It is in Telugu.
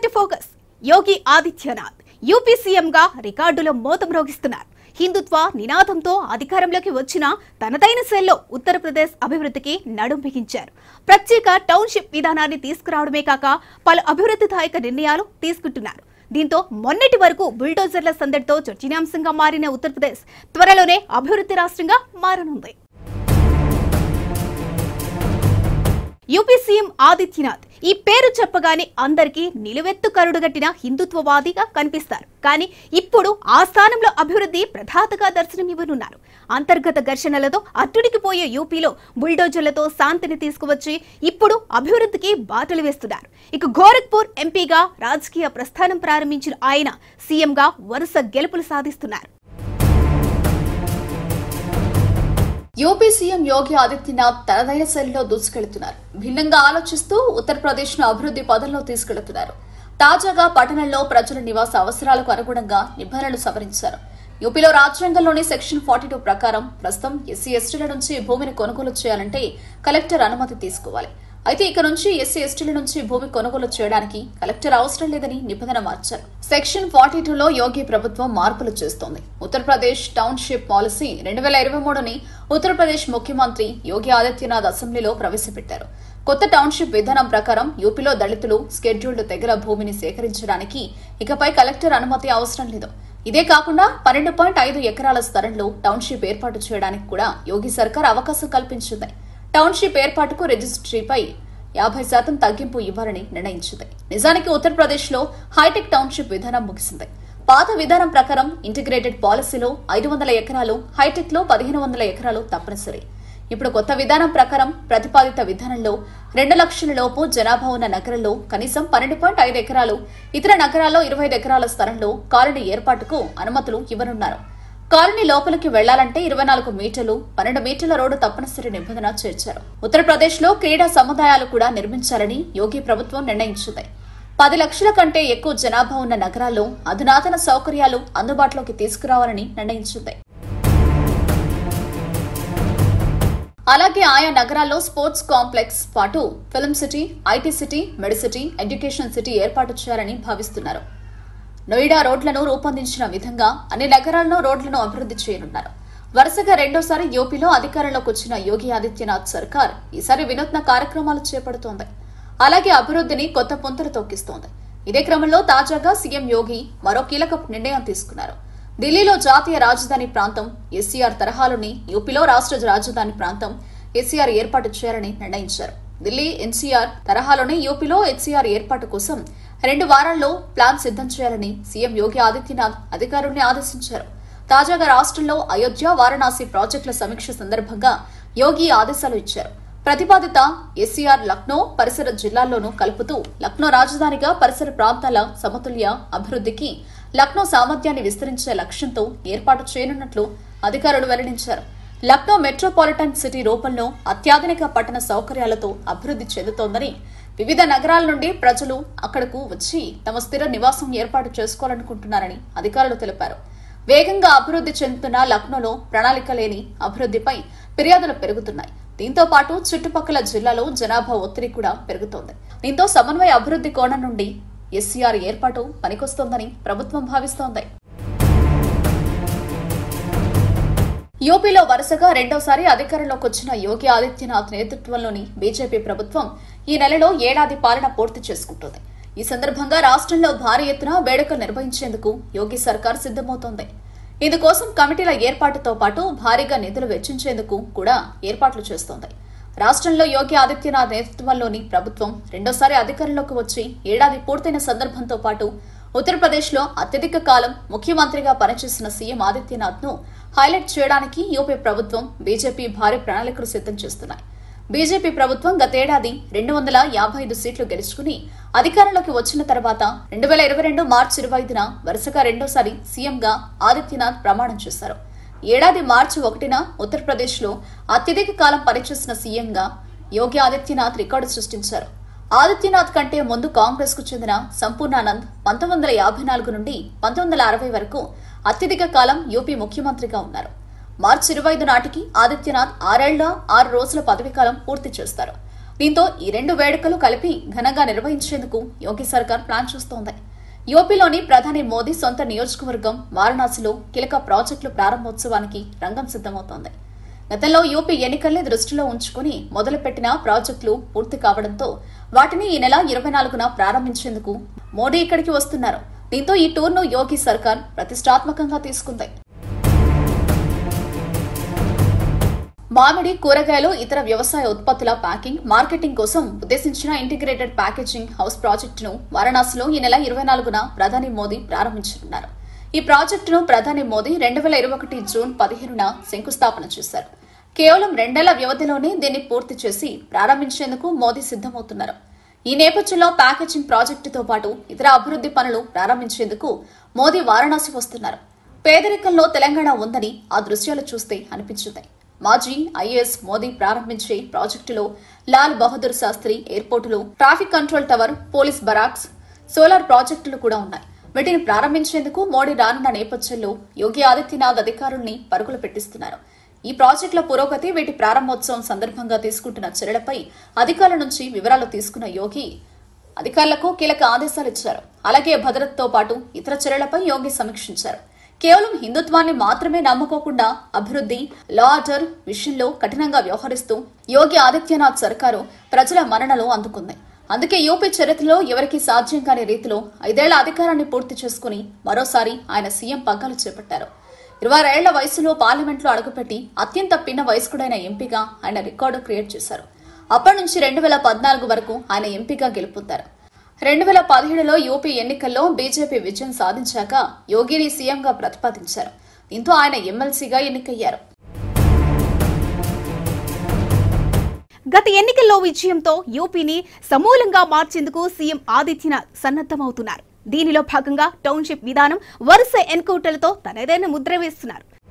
to focus Yogi Adityanath UP సీఎంగా రికార్డులో మోతం రోగిస్తున్నారు హిందుత్వ నినాదంతో అధికారంలోకి వచ్చిన తనదైన శైలిలో ఉత్తరప్రదేశ్ అభివృద్ధికి నడుం బిగించారు ప్రత్యేక టౌన్షిప్ విధానాన్ని తీసుకురావడమే కాక పలు అభివృద్ధిదాయక నిర్ణయాలు తీసుకుంటున్నారు దీంతో మొన్నటి వరకు బుల్డోజర్ల సందడితో చర్చనీయాంశంగా మారిన ఉత్తరప్రదేశ్ త్వరలోనే అభివృద్ధి రాష్ట్రంగా మారనుంది యూపీ సీఎం ఆదిత్యనాథ్ ఈ పేరు చెప్పగానే అందరికీ నిలువెత్తు కరుడుగట్టిన హిందుత్వవాదిగా కనిపిస్తారు కానీ ఇప్పుడు ఆ స్థానంలో అభివృద్ధి ప్రధాతగా దర్శనమివ్వనున్నారు అంతర్గత ఘర్షణలతో అట్టుడికి పోయే యూపీలో బుల్డోజర్లతో శాంతిని తీసుకువచ్చి ఇప్పుడు అభివృద్ధికి బాటలు వేస్తున్నారు ఇక గోరఖ్పూర్ ఎంపీగా రాజకీయ ప్రస్థానం ప్రారంభించిన ఆయన సీఎంగా వరుస గెలుపులు సాధిస్తున్నారు యూపీ సీఎం యోగి ఆదిత్యనాథ్ తనదైన శైలిలో దూసుకెళ్తున్నారు భిన్నంగా ఆలోచిస్తూ ఉత్తరప్రదేశ్ ను అభివృద్ధి పదంలో తీసుకెళ్తున్నారు తాజాగా పట్టణంలో ప్రజల నివాస అవసరాలకు అనుగుణంగా నిబంధనలు సవరించారు యూపీలో రాజ్యాంగంలోని సెక్షన్ ఫార్టీ టూ ప్రకారం ప్రస్తుతం ఎస్సీ ఎస్టీల నుంచి భూమిని కొనుగోలు చేయాలంటే కలెక్టర్ అనుమతి తీసుకోవాలి అయితే ఇక నుంచి ఎస్సీ ఎస్టీల నుంచి భూమి కొనుగోలు చేయడానికి కలెక్టర్ అవసరం లేదని నిబంధన మార్చారు సెక్షన్ ఫార్టీ టూలో యోగి ప్రభుత్వం మార్పులు చేస్తోంది ఉత్తరప్రదేశ్ టౌన్షిప్ పాలసీ రెండు వేల ఇరవై మూడుని ఉత్తరప్రదేశ్ ముఖ్యమంత్రి యోగి ఆదిత్యనాథ్ అసెంబ్లీలో ప్రవేశపెట్టారు కొత్త టౌన్షిప్ విధానం ప్రకారం యూపీలో దళితులు స్కెడ్యూల్డ్ తెగల భూమిని సేకరించడానికి ఇకపై కలెక్టర్ అనుమతి అవసరం లేదు ఇదే కాకుండా పన్నెండు పాయింట్ ఐదు ఎకరాల స్థలంలో టౌన్షిప్ ఏర్పాటు చేయడానికి కూడా యోగి సర్కార్ అవకాశం కల్పించింది టౌన్షిప్ ఏర్పాటుకు రిజిస్ట్రీపై యాభై శాతం తగ్గింపు ఇవ్వాలని నిర్ణయించింది నిజానికి ఉత్తరప్రదేశ్లో హైటెక్ టౌన్షిప్ విధానం ముగిసింది పాత విధానం ప్రకారం ఇంటిగ్రేటెడ్ పాలసీలో ఐదు వందల ఎకరాలు హైటెక్ లో పదిహేను వందల ఎకరాలు తప్పనిసరి ఇప్పుడు కొత్త విధానం ప్రకారం ప్రతిపాదిత విధానంలో రెండు లక్షల లోపు జనాభా ఉన్న నగరంలో కనీసం పన్నెండు పాయింట్ ఐదు ఎకరాలు ఇతర నగరాల్లో ఇరవై ఐదు ఎకరాల స్థలంలో కాలనీ ఏర్పాటుకు అనుమతులు ఇవ్వనున్నారు కాలనీ లోపలికి వెళ్లాలంటే ఇరవై నాలుగు మీటర్లు పన్నెండు మీటర్ల రోడ్డు తప్పనిసరి నిబంధన చేర్చారు ఉత్తరప్రదేశ్ లో క్రీడా సముదాయాలు కూడా నిర్మించాలని యోగి ప్రభుత్వం నిర్ణయించింది పది లక్షల కంటే ఎక్కువ జనాభా ఉన్న నగరాల్లో అధునాతన సౌకర్యాలు అందుబాటులోకి తీసుకురావాలని నిర్ణయించింది అలాగే ఆయా నగరాల్లో స్పోర్ట్స్ కాంప్లెక్స్ పాటు film city IT city medicity education city ఏర్పాటు చేయాలని భావిస్తున్నారు నోయిడా రోడ్లను రూపొందించిన విధంగా అన్ని నగరాల్లో రోడ్లను అభివృద్ధి చేయనున్నారు వరుసగా రెండోసారి యూపీలో అధికారంలోకి వచ్చిన యోగి ఆదిత్యనాథ్ సర్కార్ ఈసారి వినూత్న కార్యక్రమాలు చేపడుతోంది అలాగే అభివృద్ధిని కొత్త పుంతలు తొక్కిస్తోంది ఇదే క్రమంలో తాజాగా సీఎం యోగి మరో కీలక నిర్ణయం తీసుకున్నారు ఢిల్లీలో జాతీయ రాజధాని ప్రాంతం ఎస్సీఆర్ తరహాలోని యూపీలో రాష్ట్ర రాజధాని ప్రాంతం ఎస్సీఆర్ ఏర్పాటు చేయాలని నిర్ణయించారు ఢిల్లీ ఎన్సీఆర్ తరహాలోనే యూపీలో హెచ్సీఆర్ ఏర్పాటు కోసం రెండు వారాల్లో ప్లాన్ సిద్ధం చేయాలని సీఎం యోగి ఆదిత్యనాథ్ అధికారుల్ని ఆదేశించారు తాజాగా రాష్ట్రంలో అయోధ్య వారణాసి ప్రాజెక్టుల సమీక్ష సందర్భంగా యోగి ఆదేశాలు ఇచ్చారు ప్రతిపాదిత ఎస్సీఆర్ లక్నో పరిసర జిల్లాల్లోనూ కలుపుతూ లక్నో రాజధానిగా పరిసర ప్రాంతాల సమతుల్య అభివృద్ధికి లక్నో సామర్థ్యాన్ని విస్తరించే లక్ష్యంతో ఏర్పాటు చేయనున్నట్లు అధికారులు వెల్లడించారు లక్నో మెట్రోపాలిటన్ సిటీ రూపంలో అత్యాధునిక పట్టణ సౌకర్యాలతో అభివృద్ధి చెందుతోందని వివిధ నగరాల నుండి ప్రజలు అక్కడకు వచ్చి తమ స్థిర నివాసం ఏర్పాటు చేసుకోవాలనుకుంటున్నారని అధికారులు తెలిపారు వేగంగా అభివృద్ధి చెందుతున్న లక్నోలో ప్రణాళిక లేని అభివృద్ధిపై ఫిర్యాదులు పెరుగుతున్నాయి దీంతో పాటు చుట్టుపక్కల జిల్లాలో జనాభా ఒత్తిడి కూడా పెరుగుతోంది దీంతో సమన్వయ అభివృద్ధి కోణం నుండి ఎస్సీఆర్ ఏర్పాటు పనికొస్తోందని ప్రభుత్వం భావిస్తోంది యూపీలో వరుసగా రెండోసారి అధికారంలోకి వచ్చిన యోగి ఆదిత్యనాథ్ నేతృత్వంలోని బీజేపీ ప్రభుత్వం ఈ నెలలో ఏడాది పాలన పూర్తి చేసుకుంటోంది ఈ సందర్భంగా రాష్ట్రంలో భారీ ఎత్తున వేడుకలు నిర్వహించేందుకు యోగి సర్కార్ సిద్దమవుతోంది ఇందుకోసం కమిటీల ఏర్పాటుతో పాటు భారీగా నిధులు వెచ్చించేందుకు కూడా ఏర్పాట్లు చేస్తోంది రాష్ట్రంలో యోగి ఆదిత్యనాథ్ నేతృత్వంలోని ప్రభుత్వం రెండోసారి అధికారంలోకి వచ్చి ఏడాది పూర్తయిన సందర్భంతో పాటు ఉత్తరప్రదేశ్లో అత్యధిక కాలం ముఖ్యమంత్రిగా పనిచేసిన సీఎం ఆదిత్యనాథ్ ను హైలైట్ చేయడానికి యూపీ ప్రభుత్వం బీజేపీ భారీ ప్రణాళికలు సిద్ధం చేస్తున్నాయి బీజేపీ ప్రభుత్వం గతేడాది రెండు వందల యాభై ఐదు సీట్లు గెలుచుకుని అధికారంలోకి వచ్చిన తర్వాత రెండు వేల ఇరవై రెండు మార్చి ఇరవై ఐదున వరుసగా రెండోసారి సీఎంగా ఆదిత్యనాథ్ ప్రమాణం చేశారు ఏడాది మార్చి ఒకటిన ఉత్తరప్రదేశ్లో అత్యధిక కాలం పనిచేసిన సీఎంగా యోగి ఆదిత్యనాథ్ రికార్డు సృష్టించారు ఆదిత్యనాథ్ కంటే ముందు కాంగ్రెస్ కు చెందిన సంపూర్ణానంద్ పంతొమ్మిది వందల యాభై నాలుగు నుండి పంతొమ్మిది వందల అరవై వరకు అత్యధిక కాలం యూపీ ముఖ్యమంత్రిగా ఉన్నారు మార్చి ఇరవై ఐదు నాటికి ఆదిత్యనాథ్ ఆరేళ్ల ఆరు రోజుల పదవీకాలం పూర్తి చేస్తారు దీంతో ఈ రెండు వేడుకలు కలిపి ఘనంగా నిర్వహించేందుకు యోగి సర్కార్ ప్లాన్ చూస్తోంది యూపీలోని ప్రధాని మోదీ సొంత నియోజకవర్గం వారణాసిలో కీలక ప్రాజెక్టుల ప్రారంభోత్సవానికి రంగం సిద్దమవుతోంది గతంలో యూపీ ఎన్నికల్ని దృష్టిలో ఉంచుకుని మొదలుపెట్టిన ప్రాజెక్టులు పూర్తి కావడంతో వాటిని ఈ నెల ఇరవై నాలుగున ప్రారంభించేందుకు మోడీ ఇక్కడికి వస్తున్నారు దీంతో ఈ టూర్ను యోగి సర్కార్ ప్రతిష్టాత్మకంగా తీసుకుంది మామిడి కూరగాయలు ఇతర వ్యవసాయ ఉత్పత్తుల ప్యాకింగ్ మార్కెటింగ్ కోసం ఉద్దేశించిన ఇంటిగ్రేటెడ్ ప్యాకేజింగ్ హౌస్ ప్రాజెక్టును వారణాసిలో ఈ నెల ఇరవై నాలుగున ప్రధాని మోదీ ప్రారంభించనున్నారు ఈ ప్రాజెక్టును ప్రధాని మోదీ రెండు వేల ఇరవై ఒకటి జూన్ పదిహేనున శంకుస్థాపన చేశారు కేవలం రెండేళ్ల వ్యవధిలోనే దీన్ని పూర్తి చేసి ప్రారంభించేందుకు మోదీ సిద్దమవుతున్నారు ఈ నేపథ్యంలో ప్యాకేజింగ్ ప్రాజెక్టుతో పాటు ఇతర అభివృద్ధి పనులు ప్రారంభించేందుకు మోదీ వారణాసి వస్తున్నారు పేదరికంలో తెలంగాణ ఉందని ఆ దృశ్యాలు చూస్తే అనిపించింది మాజీ ఐఏఎస్ మోదీ ప్రారంభించే ప్రాజెక్టులో లాల్ బహదూర్ శాస్త్రి ఎయిర్పోర్టులు traffic control tower police barracks solar ప్రాజెక్టులు కూడా ఉన్నాయి వీటిని ప్రారంభించేందుకు మోడీ రానున్న నేపథ్యంలో యోగి ఆదిత్యనాథ్ అధికారుల్ని పరుగులు పెట్టిస్తున్నారు ఈ ప్రాజెక్టుల పురోగతి వీటి ప్రారంభోత్సవం సందర్భంగా తీసుకుంటున్న చర్యలపై అధికారుల నుంచి వివరాలు తీసుకున్న యోగి అధికారులకు కీలక ఆదేశాలు ఇచ్చారు అలాగే భద్రతతో పాటు ఇతర చర్యలపై యోగి సమీక్షించారు కేవలం హిందుత్వాన్ని మాత్రమే నమ్ముకోకుండా అభివృద్ధి లా ఆర్డర్ విషయంలో కఠినంగా వ్యవహరిస్తూ యోగి ఆదిత్యనాథ్ సర్కారు ప్రజల మన్ననలు అందుకుంది అందుకే యూపీ చరిత్రలో ఎవరికీ సాధ్యం కాని రీతిలో ఐదేళ్ల అధికారాన్ని పూర్తి చేసుకుని మరోసారి ఆయన సీఎం పగ్గాలు చేపట్టారు ఇరవై ఏళ్ల వయసులో పార్లమెంట్లో అడుగుపెట్టి అత్యంత పిన్న వయస్కుడైన ఎంపీగా ఆయన రికార్డు క్రియేట్ చేశారు అప్పటి నుంచి రెండు వేల పద్నాలుగు వరకు ఆయన ఎంపీగా గెలుపొందారు రెండు వేల పదిహేడులో యూపీ ఎన్నికల్లో బీజేపీ విజయం సాధించాక యోగిని సీఎంగా ప్రతిపాదించారు దీంతో ఆయన ఎమ్మెల్సీగా ఎన్నికయ్యారు గత ఎన్నికల్లో విజయంతో యూపీని సమూలంగా మార్చేందుకు సీఎం ఆదిత్యనాథ్ సన్నద్దమవుతున్నారు దీనిలో భాగంగా టౌన్షిప్ విధానం వరుస ఎన్కౌంటర్లతో తనదైన ముద్ర వేస్తున్నారు